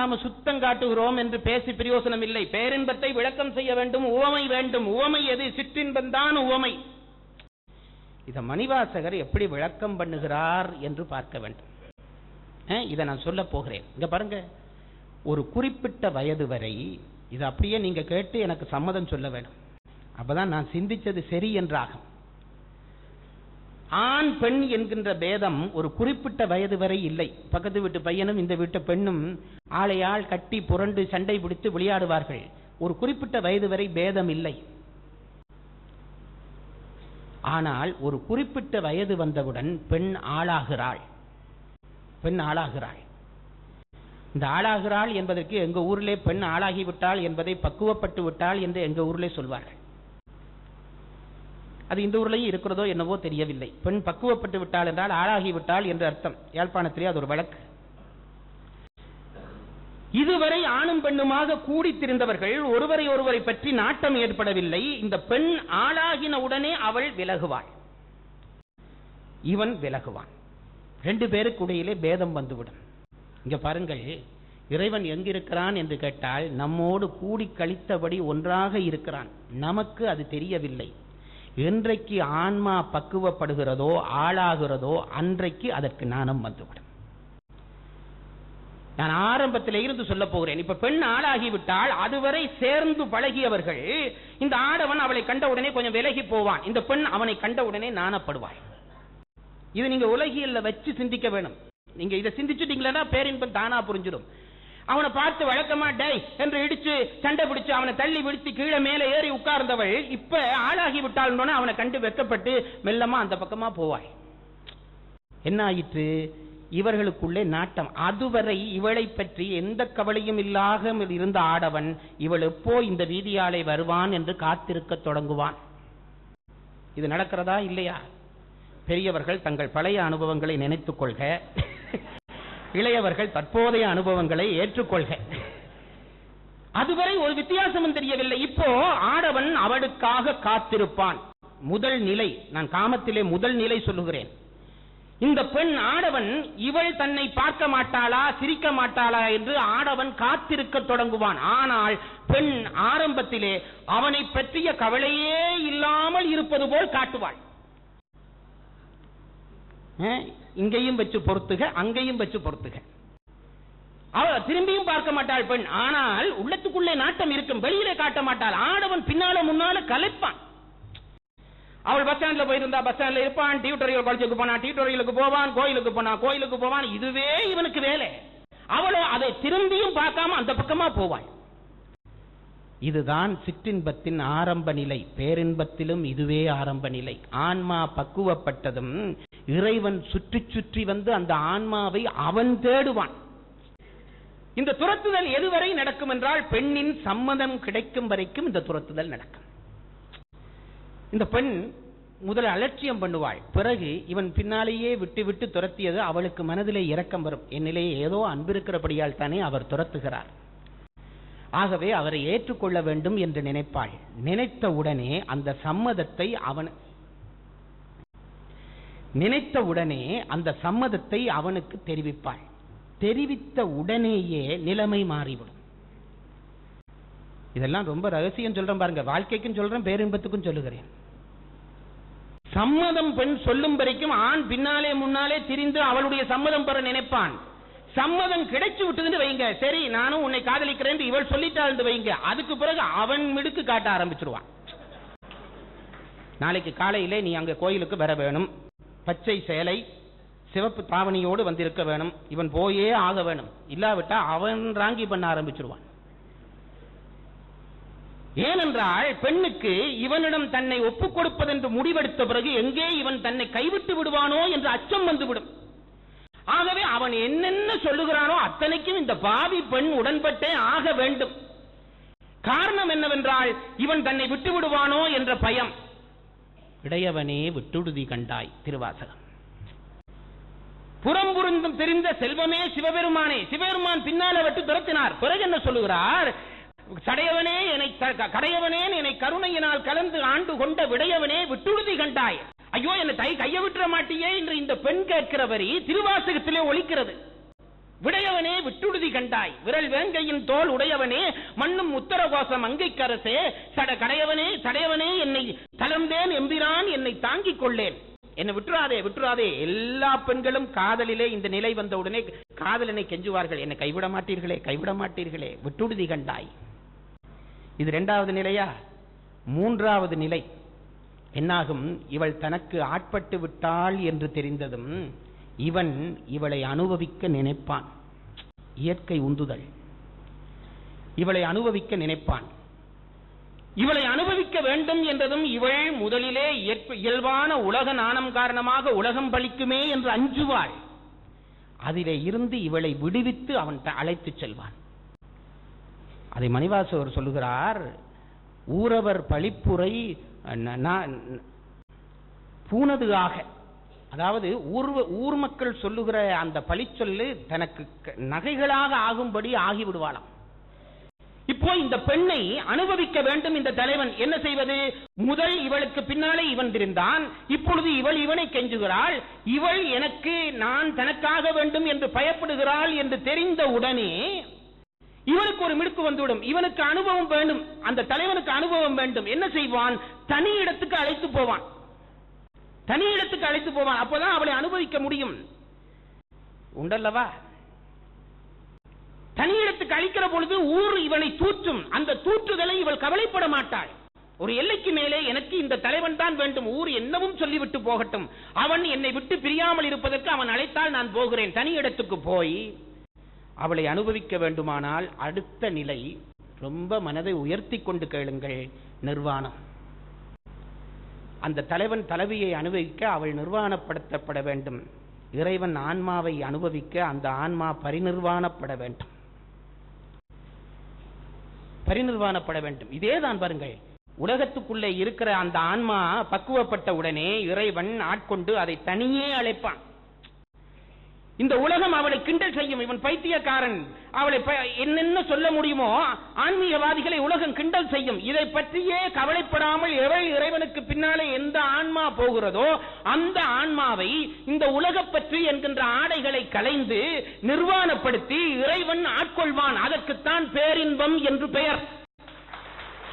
நாம சுத்தம் காட்டுகிறோம் என்று பேசி பிரயோசனம் இல்லை பேரின்பத்தை விளக்கம் செய்ய வேண்டும் உவமை வேண்டும் உவமை எது சிற்றின்பம் தான் உவமை இத மணிவாசகர் எப்படி விளக்கம் பண்ணுகிறார் என்று பார்க்க வேண்டும் அஹ், இதை நான் சொல்ல போகிறேன் இங்க பாருங்க ஒரு குறிப்பிட்ட வயது வரை இது அப்படியே நீங்க கேட்டு எனக்கு சம்மதம் சொல்ல வேண்டும் அப்பதான் நான் சிந்திச்சது சரி என்றாகும் ஆண் பெண் என்கின்ற பேதம் ஒரு குறிப்பிட்ட வயது வரை இல்லை பக்கத்து வீட்டு பையனும் இந்த வீட்டு பெண்ணும் ஆளையாள் கட்டி புரண்டு சண்டை பிடித்து விளையாடுவார்கள் ஒரு குறிப்பிட்ட வயது வரை பேதம் இல்லை ஆனால் ஒரு குறிப்பிட்ட வயது வந்தவுடன் பெண் ஆளாகிறாள் பெண் ஆளாகிறாள் இந்த ஆளாகிறாள் என்பதற்கு எங்க ஊரிலே பெண் ஆளாகி விட்டாள் என்பதை பக்குவப்பட்டு விட்டாள் என்று எங்க ஊரிலே சொல்வார்கள் அது இந்த ஊர்லயும் இருக்கிறதோ என்னவோ தெரியவில்லை பெண் பக்குவப்பட்டு விட்டாள் என்றால் ஆளாகி விட்டாள் என்று அர்த்தம் யாழ்ப்பாணத்திலே அது ஒரு வழக்கு இதுவரை ஆணும் பெண்ணுமாக கூடி திரிந்தவர்கள் ஒருவரை ஒருவரை பற்றி நாட்டம் ஏற்படவில்லை இந்த பெண் ஆளாகின உடனே அவள் விலகுவாள் இவன் விலகுவான் ரெண்டு பேருக்கு இடையிலே பேதம் வந்துவிடும் இங்க பாருங்கள் இறைவன் எங்கிருக்கிறான் என்று கேட்டால் நம்மோடு கூடி கழித்தபடி ஒன்றாக இருக்கிறான் நமக்கு அது தெரியவில்லை என்றைக்கு ஆன்மா பக்குவப்படுகிறதோ ஆளாகிறதோ அன்றைக்கு அதற்கு நாணம் வந்துவிடும் நான் ஆரம்பத்திலே இருந்து சொல்ல போகிறேன் இப்ப பெண் ஆளாகிவிட்டால் அதுவரை சேர்ந்து பழகியவர்கள் இந்த ஆடவன் அவளை கண்டவுடனே கொஞ்சம் விலகி போவான் இந்த பெண் அவனை கண்டவுடனே நாணப்படுவாள் இது நீங்க உலகியல்ல வச்சு சிந்திக்க வேணும் நீங்க இதை சிந்திச்சுட்டீங்களா பேரின்பம் தானா புரிஞ்சிடும் அவனை பார்த்து வழக்கமா டை என்று இடிச்சு சண்டை பிடிச்சு அவனை தள்ளி பிடிச்சு கீழே மேலே ஏறி உட்கார்ந்தவள் இப்ப ஆளாகி விட்டாள் அவனை கண்டு வெக்கப்பட்டு மெல்லமா அந்த பக்கமா போவாய் என்ன ஆயிற்று இவர்களுக்குள்ளே நாட்டம் அதுவரை இவளை பற்றி எந்த கவலையும் இல்லாமல் இருந்த ஆடவன் இவள் எப்போ இந்த வீதியாலை வருவான் என்று காத்திருக்க தொடங்குவான் இது நடக்கிறதா இல்லையா பெரியவர்கள் தங்கள் பழைய அனுபவங்களை நினைத்துக் கொள்க இளையவர்கள் தற்போதைய அனுபவங்களை ஏற்றுக்கொள்க அதுவரை ஒரு வித்தியாசமும் தெரியவில்லை இப்போ ஆடவன் அவளுக்காக காத்திருப்பான் முதல் நிலை நான் காமத்திலே முதல் நிலை சொல்லுகிறேன் இந்த பெண் ஆடவன் இவள் தன்னை பார்க்க மாட்டாளா சிரிக்க மாட்டாளா என்று ஆடவன் காத்திருக்க தொடங்குவான் ஆனால் பெண் ஆரம்பத்திலே அவனை பற்றிய கவலையே இல்லாமல் இருப்பது போல் காட்டுவாள் அஹ், இங்கேயும் வச்சு பொறுத்துக அங்கேயும் வச்சு பொறுத்துக அவ திரும்பியும் பார்க்க மாட்டாள் பெண் ஆனால் உள்ளத்துக்குள்ளே நாட்டம் இருக்கும் வெளியிலே காட்ட மாட்டாள் ஆடவன் பின்னால முன்னால கலைப்பான் அவள் பஸ் ஸ்டாண்ட்ல போயிருந்தா பஸ் ஸ்டாண்ட்ல இருப்பான் டியூட்டோரியல் காலேஜுக்கு போனா டியூட்டோரியலுக்கு போவான் கோயிலுக்கு போனா கோயிலுக்கு போவான் இதுவே இவனுக்கு வேலை அவளோ அதை திரும்பியும் பார்க்காம அந்த பக்கமா போவாள் இதுதான் சிற்றின்பத்தின் ஆரம்ப நிலை பேரின்பத்திலும் இதுவே ஆரம்ப நிலை ஆன்மா பக்குவப்பட்டதும் இறைவன் சுற்றி சுற்றி வந்து அந்த ஆன்மாவை அவன் தேடுவான் இந்த துரத்துதல் எதுவரை நடக்கும் என்றால் பெண்ணின் சம்மதம் கிடைக்கும் வரைக்கும் இந்த துரத்துதல் நடக்கும் இந்த பெண் முதல் அலட்சியம் பண்ணுவாள் பிறகு இவன் பின்னாலேயே விட்டு விட்டு துரத்தியது அவளுக்கு மனதிலே இரக்கம் வரும் என்னிலே ஏதோ அன்பிருக்கிறபடியால் தானே அவர் துரத்துகிறார் ஆகவே அவரை ஏற்றுக்கொள்ள வேண்டும் என்று நினைப்பாள் நினைத்த உடனே அந்த சம்மதத்தை அவன் நினைத்த உடனே அந்த சம்மதத்தை அவனுக்கு தெரிவிப்பாள் தெரிவித்த உடனேயே நிலைமை மாறிவிடும் இதெல்லாம் ரொம்ப ரகசியம் சொல்றேன் பாருங்க வாழ்க்கைக்கும் சொல்றேன் பேரின்பத்துக்கும் சொல்லுகிறேன் சம்மதம் பெண் சொல்லும் வரைக்கும் ஆண் பின்னாலே முன்னாலே திரிந்து அவளுடைய சம்மதம் பெற நினைப்பான் சம்மதம் கிடைச்சு விட்டதுன்னு வைங்க சரி நானும் உன்னை காதலிக்கிறேன் இவள் சொல்லிட்டாள் வைங்க அதுக்கு பிறகு அவன் மிடுக்கு காட்ட ஆரம்பிச்சிருவான் நாளைக்கு காலையிலே நீ அங்க கோயிலுக்கு வர வேணும் பச்சை சேலை சிவப்பு தாவணியோடு வந்திருக்க வேணும் இவன் போயே ஆக வேணும் இல்லாவிட்டா அவன் ராங்கி பண்ண ஆரம்பிச்சிருவான் ஏனென்றால் பெண்ணுக்கு இவனிடம் தன்னை ஒப்புக் கொடுப்பதென்று முடிவெடுத்த பிறகு எங்கே இவன் தன்னை கைவிட்டு விடுவானோ என்று அச்சம் வந்துவிடும் ஆகவே அவன் என்னென்ன சொல்லுகிறானோ அத்தனைக்கும் இந்த பாவி பெண் உடன்பட்டே ஆக வேண்டும் காரணம் என்னவென்றால் இவன் தன்னை விட்டு விடுவானோ என்ற பயம் இடையவனே விட்டுடுதி கண்டாய் திருவாசகம் புறம் புரிந்தும் தெரிந்த செல்வமே சிவபெருமானே சிவபெருமான் பின்னால விட்டு துரத்தினார் பிறகு என்ன சொல்லுகிறார் சடையவனே என்னை க- கடையவனே என்னை கருணையினால் கலந்து ஆண்டு கொண்ட விடையவனே விட்டுடுதி கண்டாய் ஐயோ என்னை தை கைய விட்டுற மாட்டியே என்று இந்த பெண் கேட்கிற வரி திருவாசகத்திலே ஒலிக்கிறது விடையவனே விட்டுடுதி கண்டாய் விரல் வேங்கையின் தோல் உடையவனே மண்ணும் உத்தரகோசம் அங்கைக்கரசே சட கடையவனே சடையவனே என்னை தளர்ந்தேன் எம்பிரான் என்னை தாங்கிக் கொள்ளேன் என்னை விட்டுறாதே விட்டுறாதே எல்லா பெண்களும் காதலிலே இந்த நிலை வந்தவுடனே காதலனை கெஞ்சுவார்கள் என்னை கைவிட மாட்டீர்களே கைவிட மாட்டீர்களே விட்டுடுதி கண்டாய் இது இரண்டாவது நிலையா மூன்றாவது நிலை என்னாகும் இவள் தனக்கு ஆட்பட்டு விட்டாள் என்று தெரிந்ததும் இவன் இவளை அனுபவிக்க நினைப்பான் இயற்கை உந்துதல் இவளை அனுபவிக்க நினைப்பான் இவளை அனுபவிக்க வேண்டும் என்றதும் இவள் முதலிலே இயற்ப- இயல்பான உலக நாணம் காரணமாக உலகம் பலிக்குமே என்று அஞ்சுவாள் அதிலே இருந்து இவளை விடுவித்து அவன் த- அழைத்துச் செல்வான் அதை மணிவாசவர் சொல்லுகிறார் ஊரவர் பழிப்புரை ந- நா- பூனது ஆக அதாவது ஊர் ஊர் மக்கள் சொல்லுகிற அந்த பழிச்சொல்லு தனக்கு க- நகைகளாக ஆகும்படி ஆகிவிடுவாளாம் இப்போ இந்த பெண்ணை அனுபவிக்க வேண்டும் இந்த தலைவன் என்ன செய்வது முதல் இவளுக்கு பின்னாலே இவன் இருந்தான் இப்பொழுது இவள் இவனை கெஞ்சுகிறாள் இவள் எனக்கு நான் தனக்காக வேண்டும் என்று பயப்படுகிறாள் என்று தெரிந்த உடனே இவனுக்கு ஒரு மிடுக்கு வந்துவிடும் இவனுக்கு அனுபவம் வேண்டும் அந்த தலைவனுக்கு அனுபவம் வேண்டும் என்ன செய்வான் தனி இடத்துக்கு அழைத்து போவான் தனி இடத்துக்கு அழைத்து போவான் அப்பதான் அவளை அனுபவிக்க முடியும் உண்டல்லவா தனி இடத்துக்கு அழிக்கிற பொழுது ஊர் இவளை தூற்றும் அந்த தூற்றுதலை இவள் கவலைப்பட மாட்டாள் ஒரு எல்லைக்கு மேலே எனக்கு இந்த தலைவன் தான் வேண்டும் ஊர் என்னவும் சொல்லிவிட்டு போகட்டும் அவன் என்னை விட்டு பிரியாமல் இருப்பதற்கு அவன் அழைத்தால் நான் போகிறேன் தனி இடத்துக்கு போய் அவளை அனுபவிக்க வேண்டுமானால் அடுத்த நிலை ரொம்ப மனதை உயர்த்தி கொண்டு கேளுங்கள் நிர்வாணம் அந்த தலைவன் தலைவியை அனுபவிக்க அவள் நிர்வாணப்படுத்தப்பட வேண்டும் இறைவன் ஆன்மாவை அனுபவிக்க அந்த ஆன்மா பரிநிர்வாணப்பட வேண்டும் பரிநிர்வாணப்பட வேண்டும் இதேதான் பாருங்கள் உலகத்துக்குள்ளே இருக்கிற அந்த ஆன்மா பக்குவப்பட்ட உடனே இறைவன் ஆட்கொண்டு அதை தனியே அழைப்பான் இந்த உலகம் அவளை கிண்டல் செய்யும் இவன் பைத்தியக்காரன் அவளை ப- என்னென்ன சொல்ல முடியுமோ ஆன்மீகவாதிகளை உலகம் கிண்டல் செய்யும் இதை பற்றியே கவலைப்படாமல் எவள் இறைவனுக்கு பின்னாலே எந்த ஆன்மா போகிறதோ அந்த ஆன்மாவை இந்த உலகப் பற்றி என்கின்ற ஆடைகளை களைந்து நிர்வாணப்படுத்தி இறைவன் ஆட்கொள்வான் அதற்குத்தான் பேரின்பம் என்று பெயர்